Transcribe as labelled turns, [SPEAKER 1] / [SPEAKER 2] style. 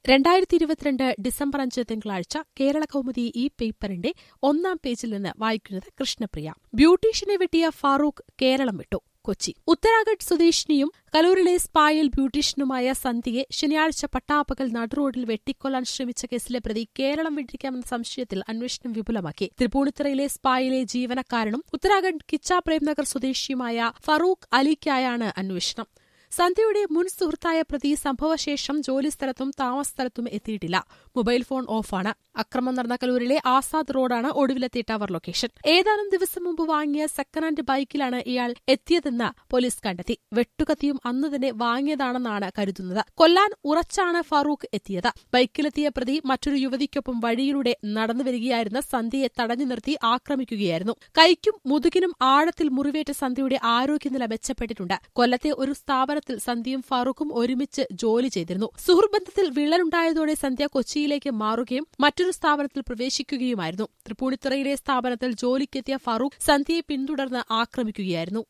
[SPEAKER 1] രണ്ടായിരത്തി ഇരുപത്തിരണ്ട് ഡിസംബർ അഞ്ച് തിങ്കളാഴ്ച കേരള കൗമുദി ഈ പേപ്പറിന്റെ ഒന്നാം പേജിൽ നിന്ന് വായിക്കുന്നത് കൃഷ്ണപ്രിയ ബ്യൂട്ടീഷ്യനെ വെട്ടിയ ഫാറൂഖ് കേരളം വിട്ടു കൊച്ചി ഉത്തരാഖണ്ഡ് സ്വദേശിനിയും കലൂരിലെ സ്പായിൽ ബ്യൂട്ടീഷ്യനുമായ സന്ധ്യയെ ശനിയാഴ്ച പട്ടാപ്പകൽ നടുറോഡിൽ വെട്ടിക്കൊല്ലാൻ ശ്രമിച്ച കേസിലെ പ്രതി കേരളം വിട്ടിരിക്കാമെന്ന സംശയത്തിൽ അന്വേഷണം വിപുലമാക്കി തൃപ്പൂണിത്തുറയിലെ സ്പായിലെ ജീവനക്കാരനും ഉത്തരാഖണ്ഡ് കിച്ച പ്രേംനഗർ സ്വദേശിയുമായ ഫറൂഖ് അലിക്കായാണ് അന്വേഷണം സന്ധ്യയുടെ മുൻ സുഹൃത്തായ പ്രതി സംഭവശേഷം ജോലിസ്ഥലത്തും താമസസ്ഥലത്തും എത്തിയിട്ടില്ല മൊബൈൽ ഫോൺ ഓഫാണ് അക്രമം നടന്ന കലൂരിലെ ആസാദ് റോഡാണ് ഒടുവിലത്തെ ടവർ ലൊക്കേഷൻ ഏതാനും ദിവസം മുമ്പ് വാങ്ങിയ സെക്കൻഡ് ഹാൻഡ് ബൈക്കിലാണ് ഇയാൾ എത്തിയതെന്ന് പോലീസ് കണ്ടെത്തി വെട്ടുകത്തിയും അന്ന് തന്നെ വാങ്ങിയതാണെന്നാണ് കരുതുന്നത് കൊല്ലാൻ ഉറച്ചാണ് ഫാറൂഖ് എത്തിയത് ബൈക്കിലെത്തിയ പ്രതി മറ്റൊരു യുവതിക്കൊപ്പം വഴിയിലൂടെ നടന്നു വരികയായിരുന്ന സന്ധ്യയെ തടഞ്ഞു നിർത്തി ആക്രമിക്കുകയായിരുന്നു കൈക്കും മുതുകിനും ആഴത്തിൽ മുറിവേറ്റ സന്ധ്യയുടെ ആരോഗ്യനില മെച്ചപ്പെട്ടിട്ടുണ്ട് കൊല്ലത്തെ ഒരു സ്ഥാപനത്തിൽ സന്ധ്യയും ഫാറൂഖും ഒരുമിച്ച് ജോലി ചെയ്തിരുന്നു സുഹൃബന്ധത്തിൽ വിള്ളലുണ്ടായതോടെ സന്ധ്യ കൊച്ചിയിലേക്ക് മാറുകയും മറ്റൊരു സ്ഥാപനത്തിൽ പ്രവേശിക്കുകയുമായിരുന്നു തൃപ്പൂണിത്തുറയിലെ സ്ഥാപനത്തിൽ ജോലിക്കെത്തിയ ഫാറൂഖ് സന്ധ്യയെ പിന്തുടർന്ന് ആക്രമിക്കുകയായിരുന്നു